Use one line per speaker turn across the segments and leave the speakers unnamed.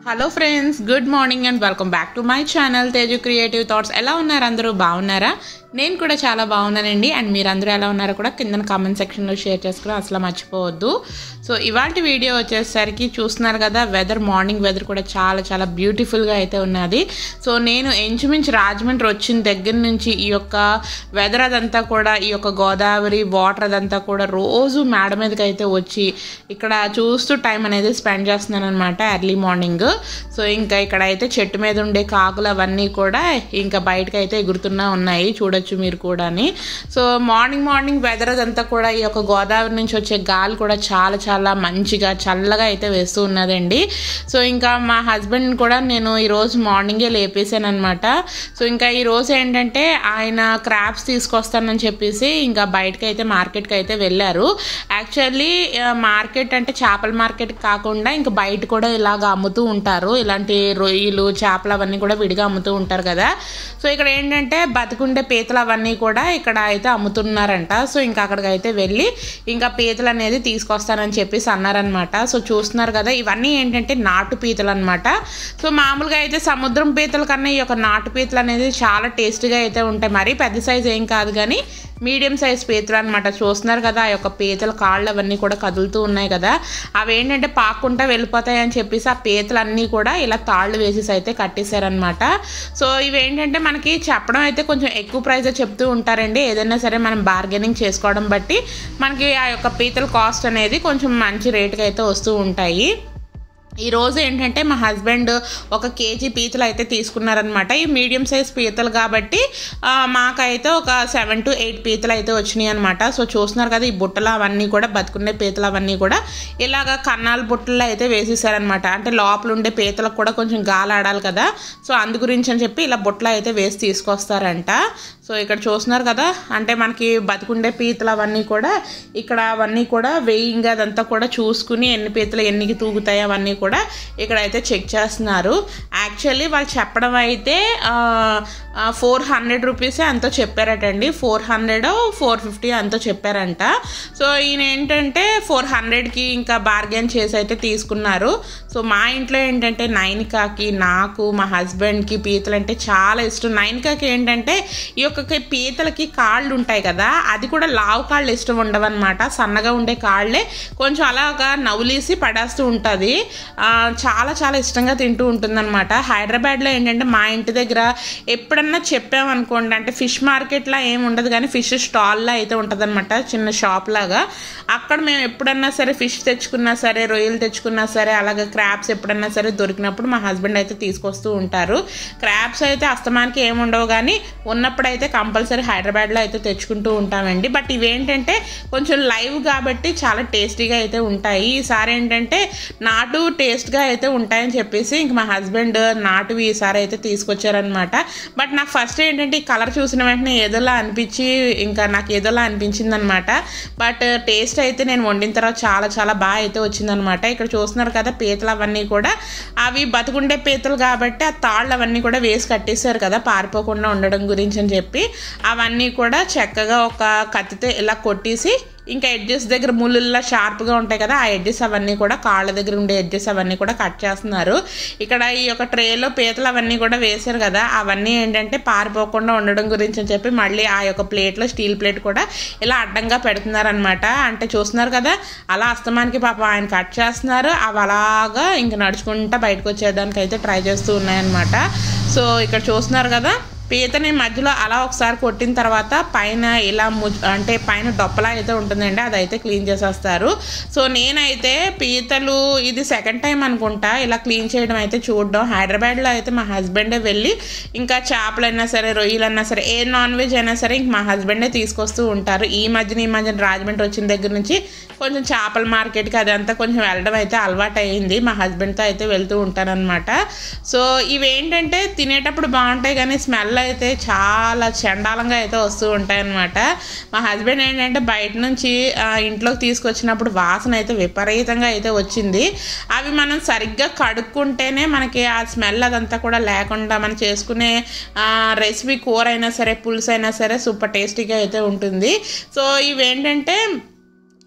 hello friends good morning and welcome back to my channel Teju creative thoughts ఎలా ఉన్నారు అందరూ బాగున్నారా నేను కూడా చాలా బాగున్నానండి అండ్ మీరందరూ ఎలా ఉన్నారో కూడా కింద కామెంట్ సెక్షన్లో షేర్ చేసుకుని అసలు మర్చిపోవద్దు సో ఇవాళ వీడియో వచ్చేసరికి చూస్తున్నారు కదా వెదర్ మార్నింగ్ వెదర్ కూడా చాలా చాలా బ్యూటిఫుల్గా అయితే ఉన్నది సో నేను ఇంచుమించు రాజమండ్రి వచ్చిన దగ్గర నుంచి ఈ యొక్క వెదర్ అదంతా కూడా ఈ యొక్క గోదావరి వాటర్ అదంతా కూడా రోజు మేడ మీదకి అయితే వచ్చి ఇక్కడ చూస్తూ టైం అనేది స్పెండ్ చేస్తున్నాను అనమాట ఎర్లీ మార్నింగ్ సో ఇంకా ఇక్కడ అయితే చెట్టు మీద ఉండే కాకులు అవన్నీ కూడా ఇంకా బయటకు అయితే ఎగురుతున్నా ఉన్నాయి చూడొచ్చు మీరు కూడాని సో మార్నింగ్ మార్నింగ్ వెదర్ అదంతా కూడా ఈ యొక్క గోదావరి నుంచి వచ్చే గాలి కూడా చాలా చాలా మంచిగా చల్లగా అయితే వేస్తూ ఉన్నదండి సో ఇంకా మా హస్బెండ్ కూడా నేను ఈరోజు మార్నింగే లేపేసాను అనమాట సో ఇంకా ఈ రోజు ఏంటంటే ఆయన క్రాప్స్ తీసుకొస్తానని చెప్పేసి ఇంకా బయటకు అయితే మార్కెట్కి అయితే వెళ్ళారు యాక్చువల్లీ మార్కెట్ అంటే చేపల మార్కెట్ కాకుండా ఇంకా బయట కూడా ఇలాగ అమ్ముతూ ఉంటారు ఇలాంటి రొయ్యలు చేపలు అవన్నీ కూడా విడిగా అమ్ముతూ ఉంటారు కదా సో ఇక్కడ ఏంటంటే బతుకుండే పీతలు అవన్నీ కూడా ఇక్కడ అయితే అమ్ముతున్నారంట సో ఇంకా అక్కడికి అయితే వెళ్ళి ఇంకా పీతలు అనేది తీసుకొస్తానని చెప్పేసి అన్నారనమాట సో చూస్తున్నారు కదా ఇవన్నీ ఏంటంటే నాటు పీతలు అనమాట సో మామూలుగా అయితే సముద్రం పీతల కన్నా ఈ యొక్క నాటు పీతలు అనేది చాలా టేస్టీగా అయితే ఉంటాయి మరి పెద్ద సైజ్ ఏం కాదు కానీ మీడియం సైజ్ పీతలు అనమాట చూస్తున్నారు కదా ఆ యొక్క పీతల కాళ్ళు అవన్నీ కూడా కదులుతూ ఉన్నాయి కదా అవి ఏంటంటే పాక్కుంటా వెళ్ళిపోతాయి అని చెప్పేసి ఆ పీతలు అన్నీ కూడా ఇలా తాళ్ళు వేసేసి అయితే కట్టేశారనమాట సో ఇవి ఏంటంటే మనకి చెప్పడం అయితే కొంచెం ఎక్కువ ప్రైస్ చెప్తూ ఉంటారండి ఏదైనా సరే మనం బార్గెనింగ్ చేసుకోవడం బట్టి మనకి ఆ యొక్క పీతల కాస్ట్ అనేది కొంచెం మంచి రేటుకి అయితే వస్తూ ఉంటాయి ఈ రోజు ఏంటంటే మా హస్బెండ్ ఒక కేజీ పీతలు అయితే తీసుకున్నారనమాట ఈ మీడియం సైజ్ పీతలు కాబట్టి ఆ, మాకైతే ఒక సెవెన్ టు ఎయిట్ పీతలు అయితే వచ్చినాయి అనమాట సో చూస్తున్నారు కదా ఈ బుట్టలు అవన్నీ కూడా బతుకునే పీతలు అవన్నీ కూడా ఇలాగ కన్నాల బుట్టల్లో అయితే వేసేసారనమాట అంటే లోపల ఉండే పీతలకు కూడా కొంచెం గాలి ఆడాలి కదా సో అందు గురించి అని చెప్పి ఇలా బుట్టలు అయితే వేసి తీసుకొస్తారంట సో ఇక్కడ చూస్తున్నారు కదా అంటే మనకి బతుకుండే పీతలు అవన్నీ కూడా ఇక్కడ అవన్నీ కూడా వెయింగ్ అదంతా కూడా చూసుకుని ఎన్ని పీతలు ఎన్నికి తూగుతాయి అవన్నీ కూడా ఇక్కడ అయితే చెక్ చేస్తున్నారు యాక్చువల్లీ వాళ్ళు చెప్పడం అయితే ఫోర్ హండ్రెడ్ రూపీసే అంతో చెప్పారటండి ఫోర్ హండ్రెడ్ ఫోర్ ఫిఫ్టీ అంతో చెప్పారంట సో ఈయన ఏంటంటే ఫోర్ హండ్రెడ్కి ఇంకా బార్గెన్ చేసి అయితే తీసుకున్నారు సో మా ఇంట్లో ఏంటంటే నైనికాకి నాకు మా హస్బెండ్కి పీతలు అంటే చాలా ఇష్టం నైనికాకి ఏంటంటే ఈ యొక్క పీతలకి కాళ్ళు ఉంటాయి కదా అది కూడా లావు కాళ్ళు ఇష్టం ఉండవన్నమాట సన్నగా ఉండే కాళ్ళే కొంచెం అలాగా నవ్వులేసి పడేస్తూ ఉంటుంది చాలా చాలా ఇష్టంగా తింటూ ఉంటుందన్నమాట హైదరాబాద్లో ఏంటంటే మా ఇంటి దగ్గర ఎప్పుడన్నా చెప్పామనుకోండి అంటే ఫిష్ మార్కెట్లో ఏమి ఉండదు కానీ ఫిష్ స్టాల్లో అయితే ఉంటుందన్నమాట చిన్న షాప్ లాగా అక్కడ మేము ఎప్పుడన్నా సరే ఫిష్ తెచ్చుకున్నా సరే రొయ్యలు తెచ్చుకున్నా సరే అలాగే క్రాప్స్ ఎప్పుడన్నా సరే దొరికినప్పుడు మా హస్బెండ్ అయితే తీసుకొస్తూ ఉంటారు క్రాప్స్ అయితే అస్తమానికి ఏమి ఉండవు కానీ ఉన్నప్పుడైతే కంపల్సరీ హైదరాబాద్లో అయితే తెచ్చుకుంటూ ఉంటామండి బట్ ఇవేంటంటే కొంచెం లైవ్ కాబట్టి చాలా టేస్టీగా అయితే ఉంటాయి ఈసారి ఏంటంటే నాటు టేస్ట్గా అయితే ఉంటాయని చెప్పేసి ఇంక మా హస్బెండ్ నాటువి ఈసారి అయితే తీసుకొచ్చారనమాట బట్ నాకు ఫస్ట్ ఏంటంటే ఈ కలర్ చూసిన వెంటనే ఏదోలా అనిపించి ఇంకా నాకు ఏదోలా అనిపించింది అనమాట బట్ టేస్ట్ అయితే నేను వండిన తర్వాత చాలా చాలా బాగా అయితే వచ్చిందనమాట ఇక్కడ చూస్తున్నారు కదా పీతలు అవన్నీ కూడా అవి బతుకుండే పీతలు కాబట్టి ఆ తాళ్ళు అవన్నీ కూడా వేసి కట్టేశారు కదా పారిపోకుండా ఉండడం గురించి అని చెప్పి అవన్నీ కూడా చక్కగా ఒక కత్తితో ఇలా కొట్టేసి ఇంకా ఎడ్జెస్ దగ్గర ముళ్ళుల్లా షార్ప్గా ఉంటాయి కదా ఆ ఎడ్జెస్ అవన్నీ కూడా కాళ్ళ దగ్గర ఉండే ఎడ్జెస్ అవన్నీ కూడా కట్ చేస్తున్నారు ఇక్కడ ఈ యొక్క ట్రేలో పీతలు అవన్నీ కూడా వేశారు కదా అవన్నీ ఏంటంటే పారిపోకుండా ఉండడం గురించి అని చెప్పి మళ్ళీ ఆ యొక్క ప్లేట్లో స్టీల్ ప్లేట్ కూడా ఇలా అడ్డంగా పెడుతున్నారనమాట అంటే చూస్తున్నారు కదా అలా అస్తమానికి పాప ఆయన కట్ చేస్తున్నారు అవి అలాగా ఇంక నడుచుకుంటా బయటకు వచ్చేదానికి అయితే ట్రై చేస్తూ ఉన్నాయన్నమాట సో ఇక్కడ చూస్తున్నారు కదా పీతని మధ్యలో అలా ఒకసారి కొట్టిన తర్వాత పైన ఇలా ము అంటే పైన డొప్పలా అయితే ఉంటుందండి అదైతే క్లీన్ చేసేస్తారు సో నేనైతే పీతలు ఇది సెకండ్ టైం అనుకుంటా ఇలా క్లీన్ చేయడం అయితే చూడడం హైదరాబాద్లో అయితే మా హస్బెండే వెళ్ళి ఇంకా చేపలైనా సరే రొయ్యలైనా సరే ఏ నాన్ వెజ్ అయినా సరే ఇంక మా హస్బెండే తీసుకొస్తూ ఉంటారు ఈ మధ్యన ఈ మధ్యన రాజమండ్రి వచ్చిన దగ్గర నుంచి కొంచెం చేపల మార్కెట్కి అదంతా కొంచెం వెళ్ళడం అయితే అలవాటు అయింది మా హస్బెండ్తో అయితే వెళ్తూ ఉంటానన్నమాట సో ఇవేంటంటే తినేటప్పుడు బాగుంటాయి కానీ స్మెల్ అయితే చాలా చండాలంగా అయితే వస్తూ ఉంటాయి అనమాట మా హస్బెండ్ ఏంటంటే బయట నుంచి ఆ, ఇంట్లోకి తీసుకొచ్చినప్పుడు వాసన అయితే విపరీతంగా అయితే వచ్చింది అవి మనం సరిగ్గా కడుక్కుంటేనే మనకి ఆ స్మెల్ అదంతా కూడా లేకుండా మనం చేసుకునే రెసిపీ కూర అయినా సరే పులుసు అయినా సరే సూపర్ టేస్టీగా అయితే ఉంటుంది సో ఇవేంటంటే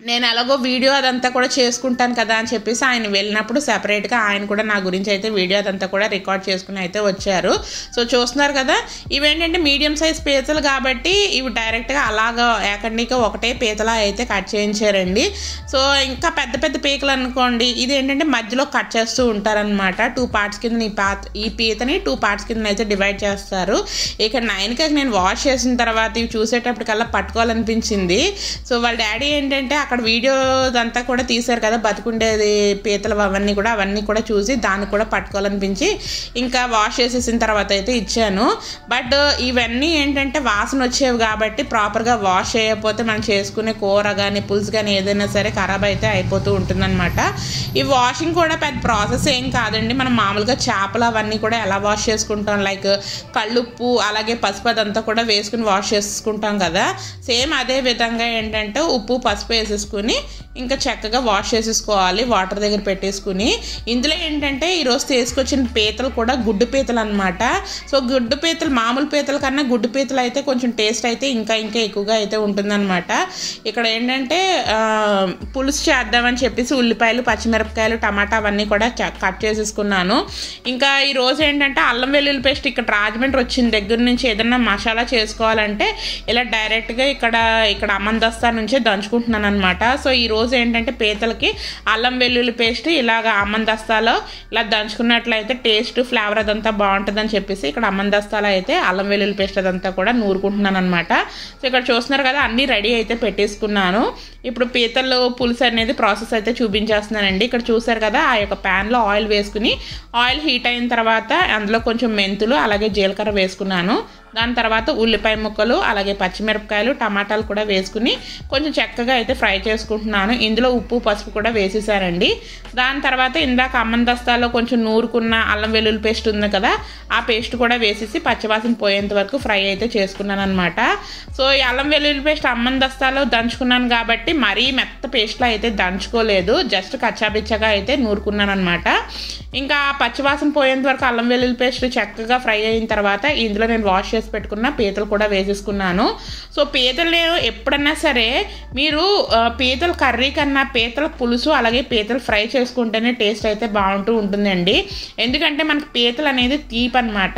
నేను ఎలాగో వీడియో అదంతా కూడా చేసుకుంటాను కదా అని చెప్పేసి ఆయన వెళ్ళినప్పుడు సెపరేట్గా ఆయన కూడా నా గురించి అయితే వీడియో అదంతా కూడా రికార్డ్ చేసుకుని అయితే వచ్చారు సో చూస్తున్నారు కదా ఇవేంటంటే మీడియం సైజ్ పీతలు కాబట్టి ఇవి డైరెక్ట్గా అలాగా ఏకండిగా ఒకటే పీతలా అయితే కట్ చేయించారండి సో ఇంకా పెద్ద పెద్ద పీకలు అనుకోండి ఇది ఏంటంటే మధ్యలో కట్ చేస్తూ ఉంటారనమాట టూ పార్ట్స్ కింద ఈ పాత ఈ పీతని టూ పార్ట్స్ కింద అయితే డివైడ్ చేస్తారు ఇక నైన్కి నేను వాష్ చేసిన తర్వాత ఇవి చూసేటప్పటికల్లా పట్టుకోవాలనిపించింది సో వాళ్ళ డాడీ ఏంటంటే అక్కడ వీడియో అంతా కూడా తీశారు కదా బతుకుండేది పీతలు అవన్నీ కూడా అవన్నీ కూడా చూసి దాన్ని కూడా పట్టుకోవాలనిపించి ఇంకా వాష్ చేసేసిన తర్వాత అయితే ఇచ్చాను బట్ ఇవన్నీ ఏంటంటే వాసన వచ్చేవి కాబట్టి ప్రాపర్గా వాష్ చేయకపోతే మనం చేసుకునే కూర కానీ పులుసు కానీ ఏదైనా సరే ఖరాబ్ అయితే అయిపోతూ ఉంటుందన్నమాట ఈ వాషింగ్ కూడా పెద్ద ప్రాసెస్ ఏం కాదండి మనం మామూలుగా చేపలు అవన్నీ కూడా ఎలా వాష్ చేసుకుంటాం లైక్ కళ్ళుప్పు అలాగే పసుపు అదంతా కూడా వేసుకుని వాష్ చేసుకుంటాం కదా సేమ్ అదే విధంగా ఏంటంటే ఉప్పు పసుపు వేసేసుకుని ఇంకా చక్కగా వాష్ చేసేసుకోవాలి వాటర్ దగ్గర పెట్టేసుకుని ఇందులో ఏంటంటే ఈరోజు తీసుకొచ్చిన పీతలు కూడా గుడ్డు పీతలు అనమాట సో గుడ్డు పీతలు మామూలు పీతల కన్నా గుడ్డు పీతలు అయితే కొంచెం టేస్ట్ అయితే ఇంకా ఇంకా ఎక్కువగా అయితే ఉంటుందన్నమాట ఇక్కడ ఏంటంటే ఆ, పులుసు చేద్దామని చెప్పేసి ఉల్లిపాయలు పచ్చిమిరపకాయలు టమాటా అవన్నీ కూడా చ- కట్ చేసేసుకున్నాను ఇంకా ఈ రోజు ఏంటంటే అల్లం వెల్లుల్లి పేస్ట్ ఇక్కడ రాజమండ్రి వచ్చిన దగ్గర నుంచి ఏదైనా మసాలా చేసుకోవాలంటే ఇలా డైరెక్ట్గా ఇక్కడ ఇక్కడ అమ్మందస్తా నుంచే దంచుకుంటున్నాను అనమాట సో ఈ రోజు ఏంటంటే పీతలకి అల్లం వెల్లుల్లి పేస్ట్ ఇలాగ అమ్మందస్తాలో ఇలా దంచుకున్నట్లయితే టేస్ట్ ఫ్లేవర్ అదంతా బాగుంటుందని చెప్పేసి ఇక్కడ అమ్మందస్తాలో అయితే అల్లం వెల్లుల్లి పేస్ట్ అదంతా కూడా నూరుకుంటున్నాను అనమాట సో ఇక్కడ చూస్తున్నారు కదా అన్నీ రెడీ అయితే పెట్టేసుకున్నాను ఇప్పుడు పీతలు పులుసు అనేది ప్రాసెస్ అయితే చూపించేస్తున్నానండి ఇక్కడ చూసారు కదా ఆ యొక్క ప్యాన్లో ఆయిల్ వేసుకుని ఆయిల్ హీట్ అయిన తర్వాత అందులో కొంచెం మెంతులు అలాగే జీలకర్ర వేసుకున్నాను దాని తర్వాత ఉల్లిపాయ ముక్కలు అలాగే పచ్చిమిరపకాయలు టమాటాలు కూడా వేసుకుని కొంచెం చక్కగా అయితే ఫ్రై చేసుకుంటున్నాను ఇందులో ఉప్పు పసుపు కూడా వేసేసానండి దాని తర్వాత ఇందాక అమ్మం దస్తాలో కొంచెం నూరుకున్న అల్లం వెల్లుల్లి పేస్ట్ ఉంది కదా ఆ పేస్ట్ కూడా వేసేసి పచ్చివాసన పోయేంత వరకు ఫ్రై అయితే చేసుకున్నాను అనమాట సో ఈ అల్లం వెల్లుల్లి పేస్ట్ అమ్మం దస్తాలో దంచుకున్నాను కాబట్టి మరీ మెత్త పేస్ట్లో అయితే దంచుకోలేదు జస్ట్ కచ్చాబిచ్చగా అయితే నూరుకున్నాను అనమాట ఇంకా ఆ పచ్చివాసన పోయేంత వరకు అల్లం వెల్లుల్లి పేస్ట్ చక్కగా ఫ్రై అయిన తర్వాత ఇందులో నేను వాష్ చేసి పెట్టుకున్న పీతలు కూడా వేసేసుకున్నాను సో పీతలు నేను ఎప్పుడన్నా సరే మీరు ఆ, పీతల కర్రీ కన్నా పీతల పులుసు అలాగే పీతలు ఫ్రై చేసుకుంటేనే టేస్ట్ అయితే బాగుంటూ ఉంటుందండి ఎందుకంటే మనకి పీతలు అనేది తీపి అనమాట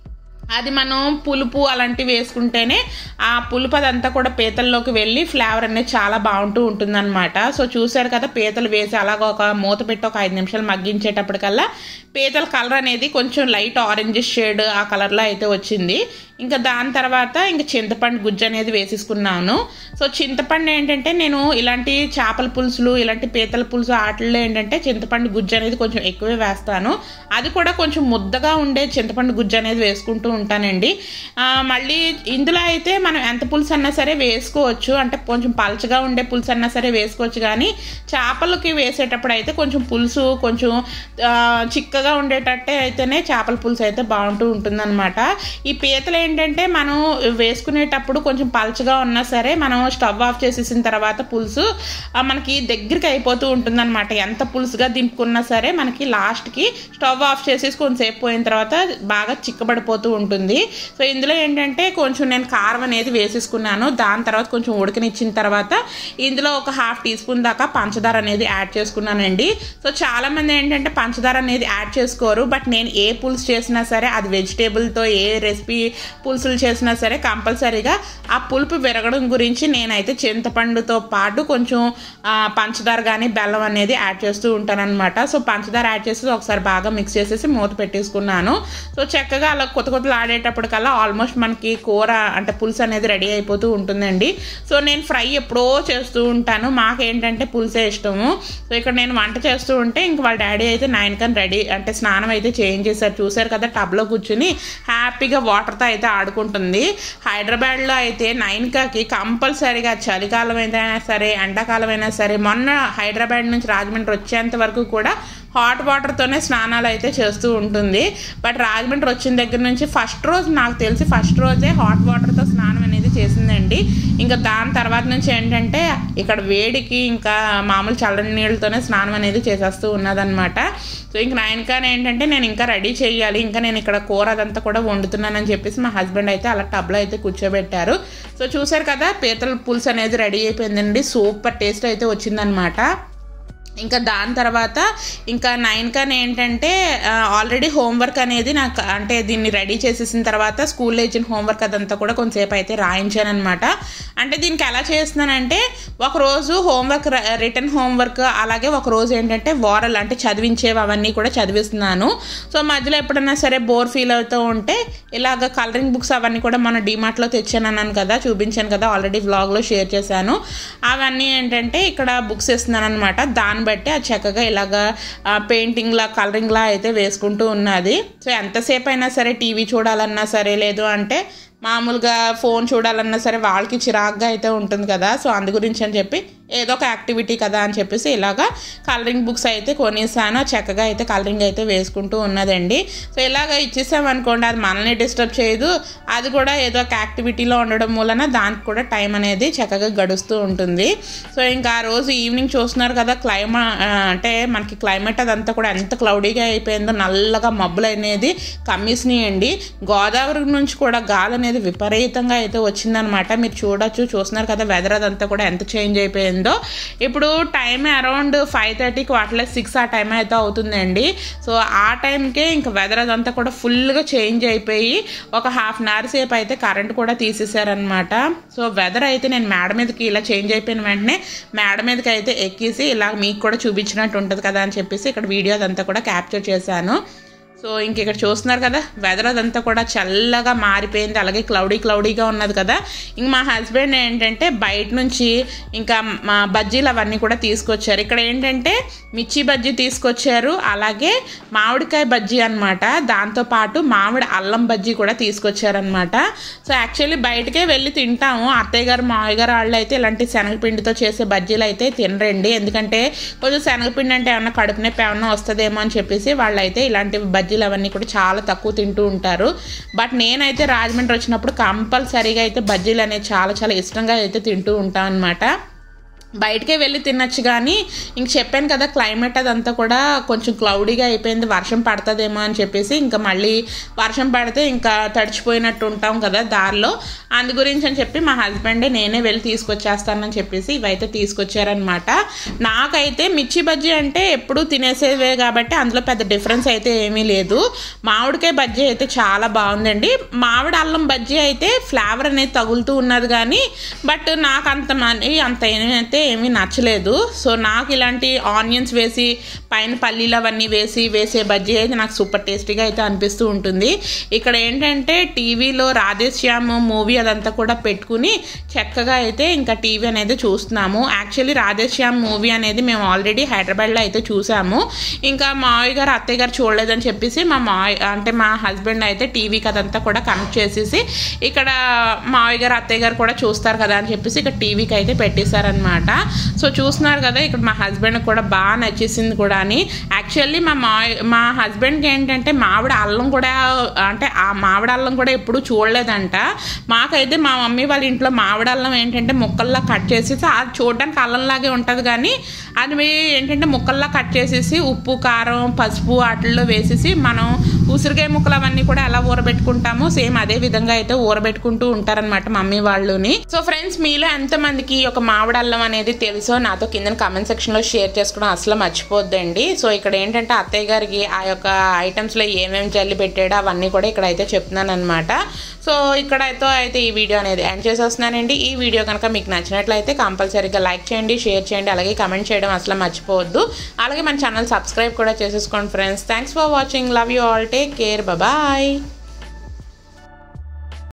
అది మనం పులుపు అలాంటివి వేసుకుంటేనే ఆ పులుపు అదంతా కూడా పీతల్లోకి వెళ్ళి ఫ్లేవర్ అనేది చాలా బాగుంటూ ఉంటుందన్నమాట సో చూసారు కదా పీతలు వేసి అలాగ ఒక మూత పెట్టి ఒక ఐదు నిమిషాలు మగ్గించేటప్పటికల్లా పీతల కలర్ అనేది కొంచెం లైట్ ఆరెంజ్ షేడ్ ఆ కలర్లో అయితే వచ్చింది ఇంకా దాని తర్వాత ఇంకా చింతపండు గుజ్జు అనేది వేసేసుకున్నాను సో చింతపండు ఏంటంటే నేను ఇలాంటి చేపల పులుసులు ఇలాంటి పీతల పులుసు ఆటల్లో ఏంటంటే చింతపండు గుజ్జు అనేది కొంచెం ఎక్కువే వేస్తాను అది కూడా కొంచెం ముద్దగా ఉండే చింతపండు గుజ్జు అనేది వేసుకుంటూ ఉంటానండి ఆ, మళ్ళీ ఇందులో అయితే మనం ఎంత పులుసు అన్నా సరే వేసుకోవచ్చు అంటే కొంచెం పలచగా ఉండే పులుసు అన్నా సరే వేసుకోవచ్చు కానీ చేపలకి వేసేటప్పుడు అయితే కొంచెం పులుసు కొంచెం ఆ, చిక్కగా ఉండేటట్టే అయితేనే చేపల పులుసు అయితే బాగుంటూ ఉంటుందన్నమాట ఈ పీతలు ఏంటంటే మనం వేసుకునేటప్పుడు కొంచెం పలచగా ఉన్నా సరే మనం స్టవ్ ఆఫ్ చేసేసిన తర్వాత పులుసు ఆ, మనకి దగ్గరికి అయిపోతూ ఉంటుందన్నమాట ఎంత పులుసుగా దింపుకున్నా సరే మనకి లాస్ట్కి స్టవ్ ఆఫ్ చేసేసి కొంచెంసేపు పోయిన తర్వాత బాగా చిక్కబడిపోతూ ఉంటుంది సో ఇందులో ఏంటంటే కొంచెం నేను కారం అనేది వేసేసుకున్నాను దాని తర్వాత కొంచెం ఉడకనిచ్చిన తర్వాత ఇందులో ఒక హాఫ్ టీ స్పూన్ దాకా పంచదార అనేది యాడ్ చేసుకున్నానండి సో చాలామంది ఏంటంటే పంచదార అనేది యాడ్ చేసుకోరు బట్ నేను ఏ పులుసు చేసినా సరే అది వెజిటేబుల్తో ఏ రెసిపీ పులుసులు చేసినా సరే కంపల్సరీగా ఆ పులుపు విరగడం గురించి నేనైతే చింతపండుతో పాటు కొంచెం ఆ, పంచదార కానీ బెల్లం అనేది యాడ్ చేస్తూ ఉంటానన్నమాట సో పంచదార యాడ్ చేసి ఒకసారి బాగా మిక్స్ చేసేసి మూత పెట్టేసుకున్నాను సో చక్కగా అలా కొత్త కొత్తలు ఆడేటప్పటికల్లా ఆల్మోస్ట్ మనకి కూర అంటే పులుసు అనేది రెడీ అయిపోతూ ఉంటుందండి సో నేను ఫ్రై ఎప్పుడో చేస్తూ ఉంటాను మాకేంటంటే పులుసే ఇష్టము సో ఇక్కడ నేను వంట చేస్తూ ఉంటే ఇంక వాళ్ళ డాడీ అయితే నైన్ కన్ రెడీ అంటే స్నానం అయితే చేంజ్ చేశారు చూసారు కదా టబ్లో కూర్చుని హ్యాపీగా వాటర్తో అయితే ఆడుకుంటుంది హైదరాబాద్లో అయితే నైన్కాకి కంపల్సరీగా చలికాలం అయినా సరే ఎండాకాలం అయినా సరే మొన్న హైదరాబాద్ నుంచి రాజమండ్రి వచ్చేంత వరకు కూడా హాట్ వాటర్తోనే స్నానాలు అయితే చేస్తూ ఉంటుంది బట్ రాజమండ్రి వచ్చిన దగ్గర నుంచి ఫస్ట్ రోజు నాకు తెలిసి ఫస్ట్ రోజే హాట్ వాటర్తో స్నానం అనేది చేసిందండి ఇంకా దాని తర్వాత నుంచి ఏంటంటే ఇక్కడ వేడికి ఇంకా మామూలు చల్లని నీళ్ళతోనే స్నానం అనేది చేసేస్తూ ఉన్నదన్నమాట సో ఇంక నాయనకాని ఏంటంటే నేను ఇంకా రెడీ చేయాలి ఇంకా నేను ఇక్కడ కూర అదంతా కూడా వండుతున్నానని చెప్పేసి మా హస్బెండ్ అయితే అలా టబ్లో అయితే కూర్చోబెట్టారు సో చూసారు కదా పీతల పులుసు అనేది రెడీ అయిపోయిందండి సూపర్ టేస్ట్ అయితే వచ్చిందనమాట ఇంకా దాని తర్వాత ఇంకా నైన్ కానీ ఏంటంటే ఆల్రెడీ హోంవర్క్ అనేది నాకు అంటే దీన్ని రెడీ చేసేసిన తర్వాత స్కూల్లో ఇచ్చిన హోంవర్క్ అదంతా కూడా కొంతసేపు అయితే రాయించాను అనమాట అంటే దీనికి ఎలా చేస్తున్నానంటే ఒకరోజు హోంవర్క్ రిటర్న్ హోంవర్క్ అలాగే ఒక రోజు ఏంటంటే వారల్ అంటే చదివించేవి అవన్నీ కూడా చదివిస్తున్నాను సో మధ్యలో ఎప్పుడైనా సరే బోర్ ఫీల్ అవుతూ ఉంటే ఇలాగ కలరింగ్ బుక్స్ అవన్నీ కూడా మన డిమార్ట్లో తెచ్చాను అన్నాను కదా చూపించాను కదా ఆల్రెడీ వ్లాగ్లో షేర్ చేశాను అవన్నీ ఏంటంటే ఇక్కడ బుక్స్ ఇస్తున్నాను అనమాట దాన్ని బట్టి అది చక్కగా ఇలాగా పెయింటింగ్లా కలరింగ్లా అయితే వేసుకుంటూ ఉన్నది సో ఎంతసేపు అయినా సరే టీవీ చూడాలన్నా సరే లేదు అంటే మామూలుగా ఫోన్ చూడాలన్నా సరే వాళ్ళకి చిరాగ్గా అయితే ఉంటుంది కదా సో అందు గురించి అని చెప్పి ఏదో ఒక యాక్టివిటీ కదా అని చెప్పేసి ఇలాగా కలరింగ్ బుక్స్ అయితే కొనేసాను చక్కగా అయితే కలరింగ్ అయితే వేసుకుంటూ ఉన్నదండి సో ఇలాగ ఇచ్చేసామనుకోండి అది మనల్ని డిస్టర్బ్ చేయదు అది కూడా ఏదో ఒక యాక్టివిటీలో ఉండడం మూలన దానికి కూడా టైం అనేది చక్కగా గడుస్తూ ఉంటుంది సో ఇంకా ఆ రోజు ఈవినింగ్ చూస్తున్నారు కదా క్లైమా అంటే మనకి క్లైమేట్ అదంతా కూడా ఎంత క్లౌడీగా అయిపోయిందో నల్లగా మబ్బులు అనేది కమ్మేసినాయండి గోదావరి నుంచి కూడా గాలి అనేది విపరీతంగా అయితే వచ్చిందనమాట మీరు చూడొచ్చు చూస్తున్నారు కదా వెదర్ అదంతా కూడా ఎంత చేంజ్ అయిపోయిందో ఇప్పుడు టైం అరౌండ్ ఫైవ్ థర్టీకి వాటిలో సిక్స్ ఆ టైం అయితే అవుతుందండి సో ఆ టైంకే ఇంకా వెదర్ అదంతా కూడా ఫుల్గా చేంజ్ అయిపోయి ఒక హాఫ్ అన్ అవర్ సేపు అయితే కరెంట్ కూడా తీసేసారనమాట సో వెదర్ అయితే నేను మేడ మీదకి ఇలా చేంజ్ అయిపోయిన వెంటనే మేడ మీదకి అయితే ఎక్కేసి ఇలా మీకు కూడా చూపించినట్టు ఉంటుంది కదా అని చెప్పేసి ఇక్కడ వీడియో అదంతా కూడా క్యాప్చర్ చేశాను సో ఇంక ఇక్కడ చూస్తున్నారు కదా వెదర్ అదంతా కూడా చల్లగా మారిపోయింది అలాగే క్లౌడీ క్లౌడీగా ఉన్నది కదా ఇంక మా హస్బెండ్ ఏంటంటే బయట నుంచి ఇంకా మా బజ్జీలు అవన్నీ కూడా తీసుకొచ్చారు ఇక్కడ ఏంటంటే మిర్చి బజ్జీ తీసుకొచ్చారు అలాగే మామిడికాయ బజ్జీ అనమాట దాంతోపాటు మామిడి అల్లం బజ్జీ కూడా తీసుకొచ్చారనమాట సో యాక్చువల్లీ బయటకే వెళ్ళి తింటాము అత్తయ్య గారు మావయ్య గారు వాళ్ళు అయితే ఇలాంటి శనగపిండితో చేసే బజ్జీలు అయితే తినరండి ఎందుకంటే కొంచెం శనగపిండి అంటే ఏమన్నా కడుపు నొప్పి ఏమన్నా వస్తుందేమో అని చెప్పేసి వాళ్ళు అయితే ఇలాంటి బజ్జీలు అవన్నీ కూడా చాలా తక్కువ తింటూ ఉంటారు బట్ నేనైతే రాజమండ్రి వచ్చినప్పుడు కంపల్సరీగా అయితే బజ్జీలు అనేది చాలా చాలా ఇష్టంగా అయితే తింటూ ఉంటాను అనమాట బయటకే వెళ్ళి తినచ్చు కానీ ఇంక చెప్పాను కదా క్లైమేట్ అదంతా కూడా కొంచెం క్లౌడీగా అయిపోయింది వర్షం పడుతుందేమో అని చెప్పేసి ఇంకా మళ్ళీ వర్షం పడితే ఇంకా తడిచిపోయినట్టు ఉంటాం కదా దారిలో అందు గురించి అని చెప్పి మా హస్బెండే నేనే వెళ్ళి తీసుకొచ్చేస్తానని చెప్పేసి ఇవైతే తీసుకొచ్చారనమాట నాకైతే మిర్చి బజ్జీ అంటే ఎప్పుడు తినేసేవే కాబట్టి అందులో పెద్ద డిఫరెన్స్ అయితే ఏమీ లేదు మామిడికాయ బజ్జీ అయితే చాలా బాగుందండి మామిడి అల్లం బజ్జీ అయితే ఫ్లేవర్ అనేది తగులుతూ ఉన్నది కానీ బట్ నాకు అంత మనీ అంత ఏమైతే ఏమీ నచ్చలేదు సో నాకు ఇలాంటి ఆనియన్స్ వేసి పైన పల్లీలు అవన్నీ వేసి వేసే బజ్జీ అయితే నాకు సూపర్ టేస్టీగా అయితే అనిపిస్తూ ఉంటుంది ఇక్కడ ఏంటంటే టీవీలో రాధేశ్యామ్ మూవీ అదంతా కూడా పెట్టుకుని చక్కగా అయితే ఇంకా టీవీ అనేది చూస్తున్నాము యాక్చువల్లీ రాధేశ్యామ్ మూవీ అనేది మేము ఆల్రెడీ హైదరాబాద్లో అయితే చూసాము ఇంకా మావయ్య గారు అత్తయ్య గారు చూడలేదని చెప్పేసి మా మావయ్య అంటే మా హస్బెండ్ అయితే టీవీకి అదంతా కూడా కనెక్ట్ చేసేసి ఇక్కడ మావయ్య గారు అత్తయ్య గారు కూడా చూస్తారు కదా అని చెప్పేసి ఇక్కడ టీవీకి అయితే పెట్టేశారనమాట సో చూస్తున్నారు కదా ఇక్కడ మా హస్బెండ్ కూడా బాగా నచ్చేసింది కూడా అని యాక్చువల్లీ మా మా మా హస్బెండ్కి ఏంటంటే మామిడి అల్లం కూడా అంటే ఆ మామిడి అల్లం కూడా ఎప్పుడు చూడలేదంట మాకైతే మా మమ్మీ వాళ్ళ ఇంట్లో మామిడి అల్లం ఏంటంటే ముక్కల్లా కట్ చేసేసి అది చూడడానికి అల్లంలాగే ఉంటుంది కానీ అది ఏంటంటే ముక్కల్లా కట్ చేసేసి ఉప్పు కారం పసుపు వాటిల్లో వేసేసి మనం ఉసిరికాయ ముక్కలు అవన్నీ కూడా ఎలా ఊరబెట్టుకుంటామో సేమ్ అదే విధంగా అయితే ఊరబెట్టుకుంటూ ఉంటారనమాట మమ్మీ వాళ్ళుని సో ఫ్రెండ్స్ మీలో ఎంతమందికి ఒక మామిడి అల్లం అనేది తెలుసో నాతో కింద కామెంట్ సెక్షన్లో షేర్ చేసుకోవడం అసలు మర్చిపోద్దండి సో ఇక్కడ ఏంటంటే అత్తయ్య గారికి ఆ యొక్క ఐటమ్స్లో ఏమేమి జల్లి పెట్టాడో అవన్నీ కూడా ఇక్కడ అయితే చెప్తున్నాను అనమాట సో ఇక్కడైతే అయితే ఈ వీడియో అనేది ఎండ్ చేసేస్తున్నానండి ఈ వీడియో కనుక మీకు నచ్చినట్లయితే కంపల్సరీగా లైక్ చేయండి షేర్ చేయండి అలాగే కమెంట్ చేయడం అసలు మర్చిపోవద్దు అలాగే మన ఛానల్ సబ్స్క్రైబ్ కూడా చేసేసుకోండి friends thanks for watching love you all take care bye